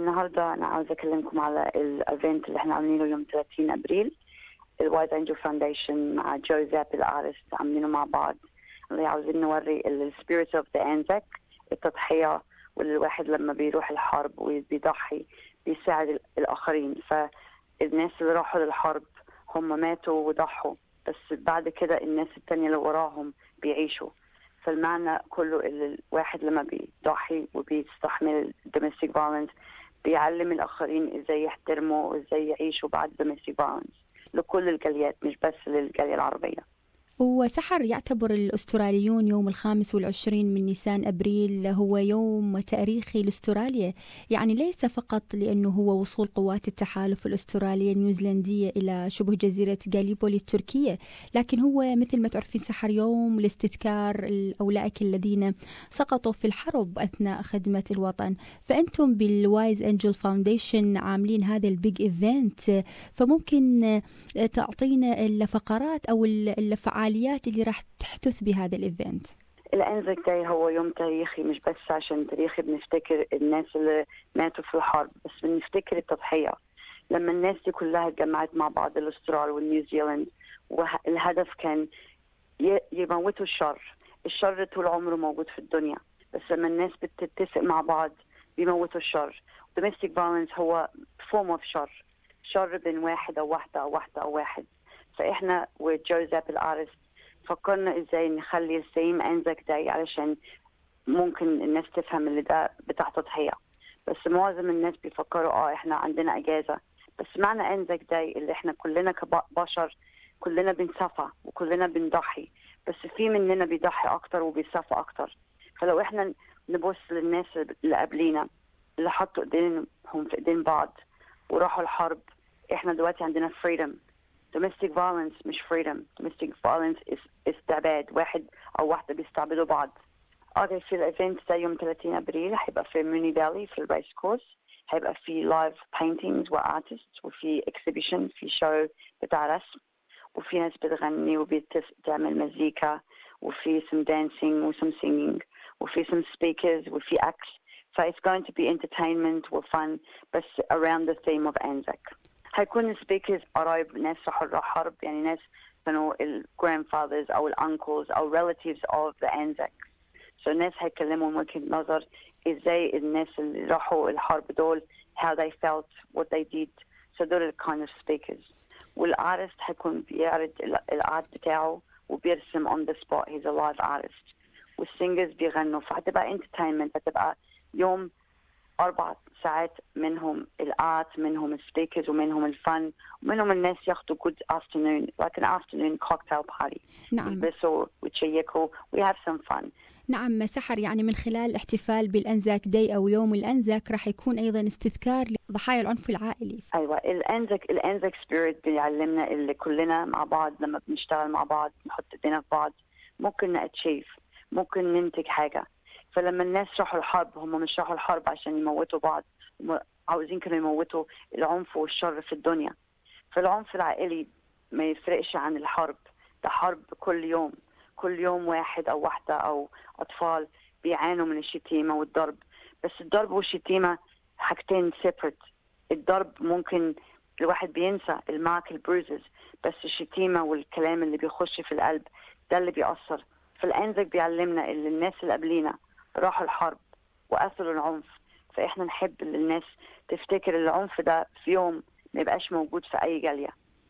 النهارده انا عاوزه اكلمكم على الايفنت اللي احنا عاملينه يوم 30 ابريل الوايز انجل فاونديشن مع جو زاب الارتست عاملينه مع بعض اللي عاوزين نوري السبيريت اوف ذا انزك التضحيه والواحد لما بيروح الحرب وبيضحي بيساعد الاخرين فالناس اللي راحوا للحرب هم ماتوا وضحوا بس بعد كده الناس التانية اللي وراهم بيعيشوا فالمعنى كله اللي الواحد لما بيضحي وبيستحمل domestic violence بيعلم الآخرين إزاي يحترموا وإزاي يعيشوا بعد domestic violence لكل الجاليات مش بس للجالية العربية وسحر يعتبر الأستراليون يوم الخامس والعشرين من نيسان أبريل هو يوم تاريخي لاستراليا يعني ليس فقط لأنه هو وصول قوات التحالف الأسترالية النيوزيلندية إلى شبه جزيرة غاليبولي التركية لكن هو مثل ما تعرفين سحر يوم لاستذكار أولئك الذين سقطوا في الحرب أثناء خدمة الوطن فأنتم بالوايز أنجل فاونديشن عاملين هذا البيج إيفنت فممكن تعطينا الفقرات أو الفعاليات الفعاليات اللي راح تحدث بهذا الايفنت الانزك داي هو يوم تاريخي مش بس عشان تاريخي بنفتكر الناس اللي ماتوا في الحرب بس بنفتكر التضحيه لما الناس دي كلها اتجمعت مع بعض الاسترال والنيوزيلند والهدف كان يموتوا الشر الشر طول عمره موجود في الدنيا بس لما الناس بتتفق مع بعض بيموتوا الشر domestic violence هو form of شر شر بين واحد او واحده او واحده او واحد فاحنا وجوزيف الارست فكرنا ازاي نخلي السيم انزك داي علشان ممكن الناس تفهم اللي ده بتاع تضحيه بس معظم الناس بيفكروا اه احنا عندنا اجازه بس معنى انزك داي اللي احنا كلنا كبشر كلنا بنصفى وكلنا بنضحي بس في مننا بيضحي اكتر وبيصفى اكتر فلو احنا نبص للناس اللي قبلينا اللي حطوا ايدينهم في ايدين بعض وراحوا الحرب احنا دلوقتي عندنا فريدم domestic violence مش freedom domestic violence is استعباد واحد او واحدة بيستعبدوا بعض اوكي في الايفنت ده يوم 30 ابريل هيبقى في موني فالي في الريس كورس هيبقى في لايف paintings وارتست وفي اكسبيشن في شو بتاع رسم وفي ناس بتغني وبتعمل مزيكا وفي some dancing و some singing وفي some speakers وفي اكل ف it's going to be entertainment وفن بس around the theme of Anzac هيكون السبيكرز قرايب ناس راحوا الحرب يعني ناس كانوا الجراندفاذرز او الانكلز او relatives of the Anzacs so الناس هيتكلموا من وجهة نظر ازاي الناس اللي راحوا الحرب دول how they felt what they did so دول ال kind of speakers والارتست هيكون بيعرض الارت بتاعه وبيرسم on the spot he's a live artist والسينجرز بيغنوا فهتبقى entertainment هتبقى يوم أربع ساعات منهم الارت منهم السبيكرز ومنهم الفن ومنهم الناس ياخذوا good afternoon like an afternoon cocktail party نعم يلبسوا ويتشيكوا we have some fun نعم سحر يعني من خلال الاحتفال بالأنزاك داي أو يوم الأنزاك راح يكون أيضا استذكار لضحايا العنف العائلي أيوة الأنزاك الأنزاك سبيريت بيعلمنا اللي كلنا مع بعض لما بنشتغل مع بعض نحط ايدينا في بعض ممكن نأتشيف ممكن ننتج حاجة فلما الناس راحوا الحرب هم مش راحوا الحرب عشان يموتوا بعض هم عاوزين كانوا يموتوا العنف والشر في الدنيا فالعنف العائلي ما يفرقش عن الحرب ده حرب كل يوم كل يوم واحد او واحدة او اطفال بيعانوا من الشتيمة والضرب بس الضرب والشتيمة حاجتين سيبريت الضرب ممكن الواحد بينسى المارك البروزز بس الشتيمة والكلام اللي بيخش في القلب ده اللي بيأثر فالأنزك بيعلمنا اللي الناس اللي قبلينا راحوا الحرب وأثروا العنف فإحنا نحب الناس تفتكر العنف ده في يوم ما يبقاش موجود في أي جالية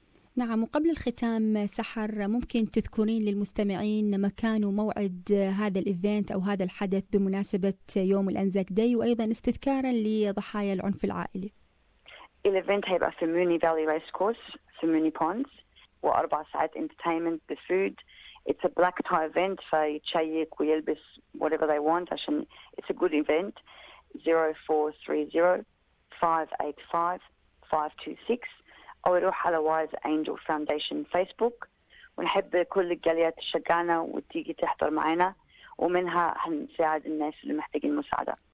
نعم وقبل الختام سحر ممكن تذكرين للمستمعين مكان وموعد هذا الايفنت او هذا الحدث بمناسبه يوم الانزاك داي وايضا استذكارا لضحايا العنف العائلي. الايفنت هيبقى في موني فالي ريس كورس في موني بونز واربع ساعات انترتينمنت بفود It's a black tie event فيتشيك ويلبس whatever they want عشان it's a good event 0430 585 526 أو يروح على وايز أنجل فاونديشن فيسبوك ونحب كل الجاليات تشجعنا وتيجي تحضر معنا ومنها هنساعد الناس اللي محتاجين مساعدة